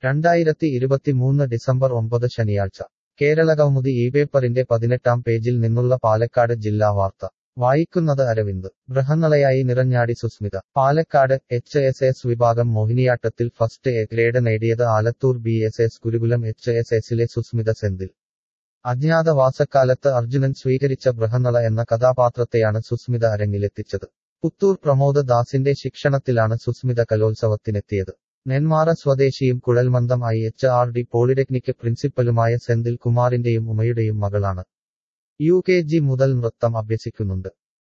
രണ്ടായിരത്തി ഇരുപത്തിമൂന്ന് ഡിസംബർ ഒമ്പത് ശനിയാഴ്ച കേരളകൗമുദി ഈ പേപ്പറിന്റെ പതിനെട്ടാം പേജിൽ നിന്നുള്ള പാലക്കാട് ജില്ലാ വാർത്ത വായിക്കുന്നത് അരവിന്ദ് ബൃഹന്നളയായി നിറഞ്ഞാടി Susmitha Palakkad H S S വിഭാഗം മോഹിനിയാട്ടത്തിൽ ഫസ്റ്റ് എ ഗ്രേഡ് നേടിയത് Alathur B S S Gurukulam H S എസിലെ സുസ്മിത സെന്തിൽ അജ്ഞാതവാസക്കാലത്ത് അർജുനൻ സ്വീകരിച്ച ബൃഹന്നള എന്ന കഥാപാത്രത്തെയാണ് സുസ്മിത അരങ്ങിലെത്തിച്ചത് പുത്തൂർ പ്രമോദ് ദാസിന്റെ ശിക്ഷണത്തിലാണ് സുസ്മിത കലോത്സവത്തിനെത്തിയത് നെന്മാറ സ്വദേശിയും കുഴൽമന്ദം I H R D polytechnic പ്രിൻസിപ്പലുമായ സെന്തിൽ കുമാറിന്റെയും ഉമയുടെയും മകളാണ് യു കെ ജി മുതൽ നൃത്തം അഭ്യസിക്കുന്നുണ്ട്